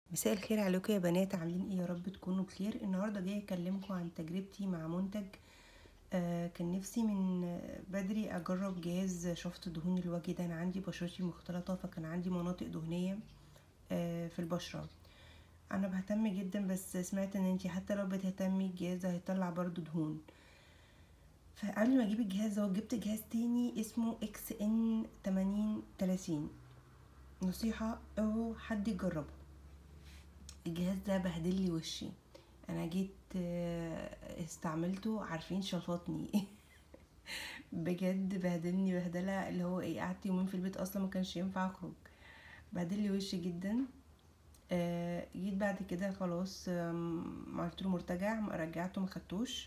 مساء الخير عليكم يا بنات عاملين ايه يا رب تكونوا بخير النهارده جايه اكلمكم عن تجربتي مع منتج آه كان نفسي من بدري اجرب جهاز شفط دهون الوجه ده انا عندي بشرتي مختلطه فكان عندي مناطق دهنيه آه في البشره انا بهتم جدا بس سمعت ان انتي حتى لو بتهتمي الجهاز ده هيطلع برضو دهون فقبل ما اجيب الجهاز ده جبت جهاز تاني اسمه اكس ان 80 30 نصيحه او حد يجربه الجهاز ده بهدل لي وشي انا جيت استعملته عارفين شفطني بجد بهدلني بهدله اللي هو ايه قعدت يومين في البيت اصلا ما كانش ينفع اخرج بهدل لي وشي جدا جيت بعد كده خلاص عملت له مرتجع رجعته ما خدتوش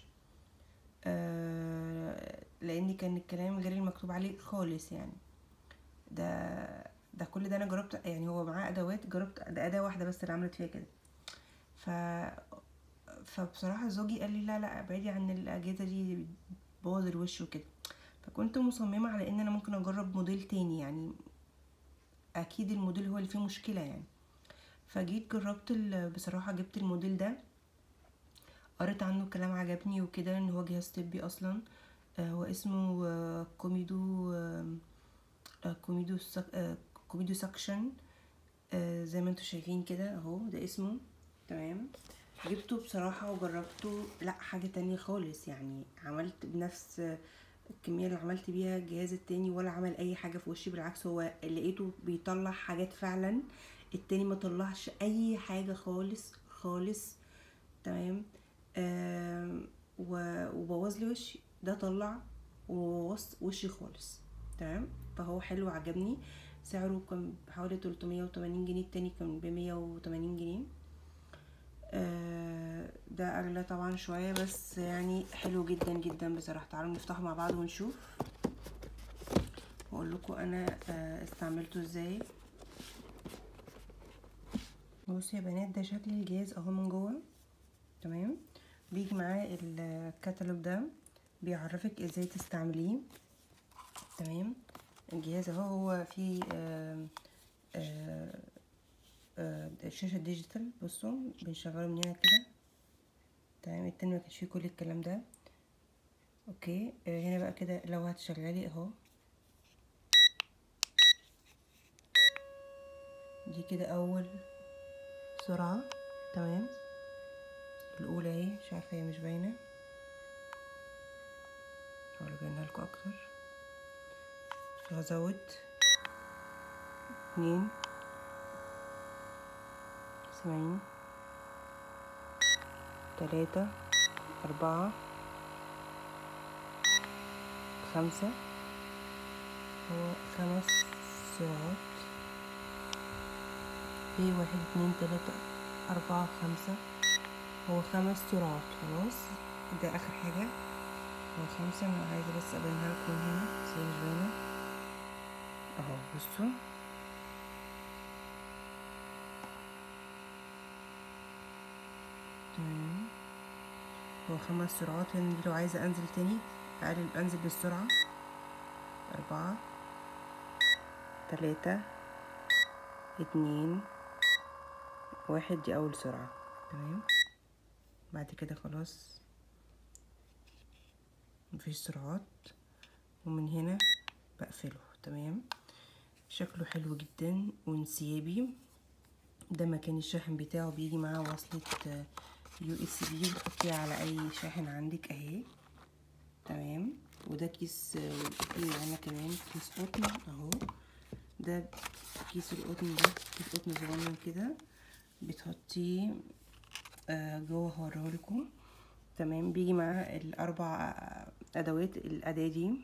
لان كان الكلام غير المكتوب عليه خالص يعني ده ده كل ده انا جربت يعني هو معاه ادوات جربت ده اداه واحده بس اللي عملت فيها كده ف فبصراحه زوجي قال لي لا لا ابعدي عن الاجهزه دي بوظ الوش وكده فكنت مصممه على ان انا ممكن اجرب موديل تاني يعني اكيد الموديل هو اللي فيه مشكله يعني فجيت جربت بصراحه جبت الموديل ده قريت عنه كلام عجبني وكده ان هو جهاز طبي اصلا هو اسمه كوميدو كوميدو كوميدو سكشن آه زي ما انتم شايفين كده اهو ده اسمه تمام جبته بصراحة وجربته لا حاجة تانية خالص يعني عملت بنفس الكمية اللي عملت بيها الجهاز التاني ولا عمل اي حاجة في وشي بالعكس هو لقيته بيطلع حاجات فعلا التاني ما طلعش اي حاجة خالص خالص تمام آه وبوظ لي وشي ده طلع وبوظ وشي خالص تمام فهو حلو عجبني سعره كان حوالي 380 جنيه التاني كان ب 180 جنيه آه ده اغلى طبعا شويه بس يعني حلو جدا جدا بصراحه تعالوا نفتحه مع بعض ونشوف واقول لكم انا آه استعملته ازاي بصوا يا بنات ده شكل الجهاز اهو من جوه تمام بيجي معاه الكتالوج ده بيعرفك ازاي تستعمليه تمام الجهاز اهو هو فيه آآ آآ آآ شاشة ديجيتال بصوا بنشغله من هنا كده تمام التاني ما كانش فيه كل الكلام ده اوكي هنا بقى كده لو هتشغلي اهو دي كده اول سرعة تمام الاولى اهي مش عارفة هي مش باينة حاول ابينها لكم اكتر هزود اتنين سبعين تلاتة أربعة خمسة هو خمس سرعات في واحد اتنين تلاتة أربعة خمسة هو خمس سرعات خلاص ده آخر حاجة هو خمسة أنا عايزة بس أبينها لكم هنا بس هي مش باينة اهو بصوا تمام هو خمس سرعات هنا لو عايزة انزل تاني اقلل انزل بالسرعة اربعة تلاتة اتنين واحد دي اول سرعة تمام بعد كده خلاص مفيش سرعات ومن هنا بقفله تمام شكله حلو جدا وانسيابي ده مكان الشاحن بتاعه بيجي معاه وصلة يو اس بي بتحطيها على اي شاحن عندك اهي تمام وده كيس في معانا كمان كيس قطن اهو ده كيس القطن ده كيس قطن صغنن كده بتحطيه جوه هوريهولكم تمام بيجي معاه الاربع ادوات الاداه دي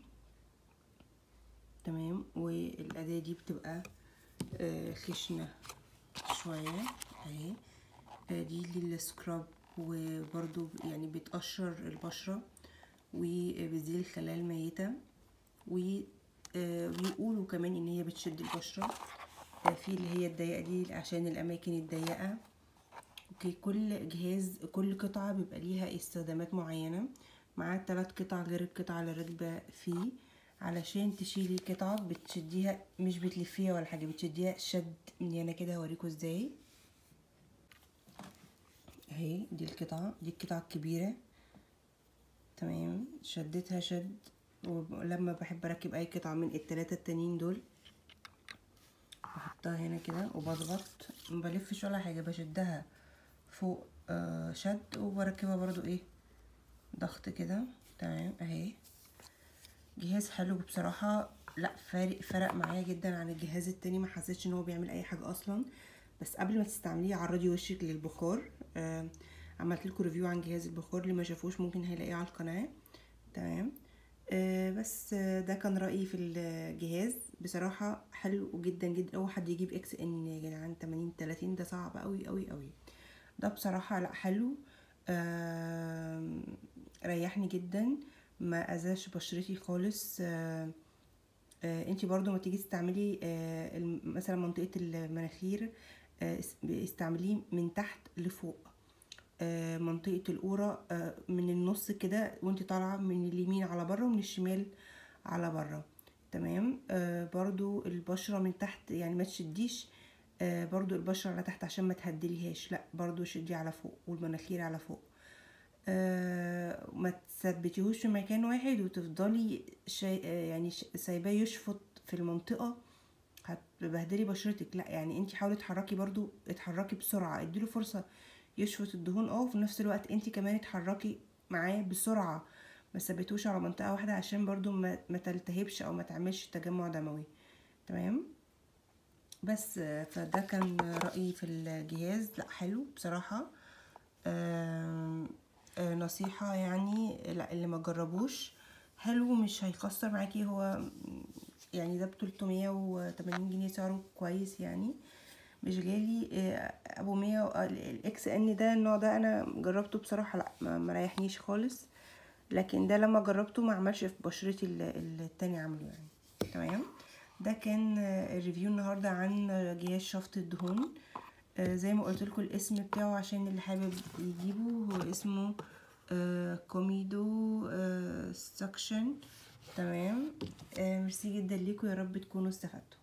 تمام والأداة دي بتبقى آه خشنة شوية اهي آه دي للسكراب وبرضو يعني بتقشر البشرة وبتزيل الخلايا الميتة وبيقولوا كمان ان هي بتشد البشرة آه في اللي هي الضيقة دي عشان الاماكن الضيقة اوكي كل جهاز كل قطعة بيبقى ليها استخدامات معينة معاه تلات قطع غير القطعة اللي راكبة فيه علشان تشيلي قطعة بتشديها مش بتلفيها ولا حاجة بتشديها شد من هنا كده هوريكوا ازاي اهي دي القطعة دي القطعة الكبيرة تمام شدتها شد ولما بحب اركب اي قطعة من التلاتة التانيين دول بحطها هنا كده وبضغط ما بلفش ولا حاجة بشدها فوق آه شد وبركبها برضو ايه ضغط كده تمام اهي جهاز حلو بصراحة لا فارق فرق معايا جدا عن الجهاز التاني ما حسيتش ان هو بيعمل اي حاجة اصلا بس قبل ما تستعمليه عرضي وشك للبخار آه عملت لكم ريفيو عن جهاز البخار اللي ما شافوش ممكن هيلاقيه على القناة تمام آه بس آه ده كان رأيي في الجهاز بصراحة حلو جدا جدا اول حد يجيب اكس ان يا جدعان 80 30 ده صعب قوي قوي قوي ده بصراحة لا حلو آه ريحني جدا ما اذاش بشرتي خالص آه آه انتي برضو ما تيجي تستعملي آه مثلا منطقة المناخير آه استعمليه من تحت لفوق آه منطقة القورة آه من النص كده وانتي طالعة من اليمين على بره ومن الشمال على بره تمام آه برضو البشرة من تحت يعني ما تشديش آه برضو البشرة على تحت عشان ما تهدليهاش لا برضو شدي على فوق والمناخير على فوق آه ما تثبتيهوش في مكان واحد وتفضلي شي آه يعني سايباه يشفط في المنطقة هتبهدلي بشرتك لا يعني انتي حاولي تحركي برضو اتحركي بسرعة اديله فرصة يشفط الدهون اه وفي نفس الوقت انتي كمان اتحركي معاه بسرعة ما ثبتوش على منطقة واحدة عشان برضو ما, ما تلتهبش او ما تعملش تجمع دموي تمام بس فده كان رأيي في الجهاز لا حلو بصراحة آه آه نصيحة يعني لا اللي ما جربوش حلو مش هيخسر معاكي هو يعني ده بتلتمية وتمانين جنيه سعره كويس يعني مش غالي آه ابو مية الاكس ان ده النوع ده انا جربته بصراحة لا ما ريحنيش خالص لكن ده لما جربته ما عملش في بشرتي التاني عمله يعني تمام ده كان الريفيو النهاردة عن جهاز شفط الدهون آه زي ما قلت لكم الاسم بتاعه عشان اللي حابب يجيبه هو اسمه آه كوميدو آه سكشن تمام ميرسي جدا ليكم يا رب تكونوا استفدتوا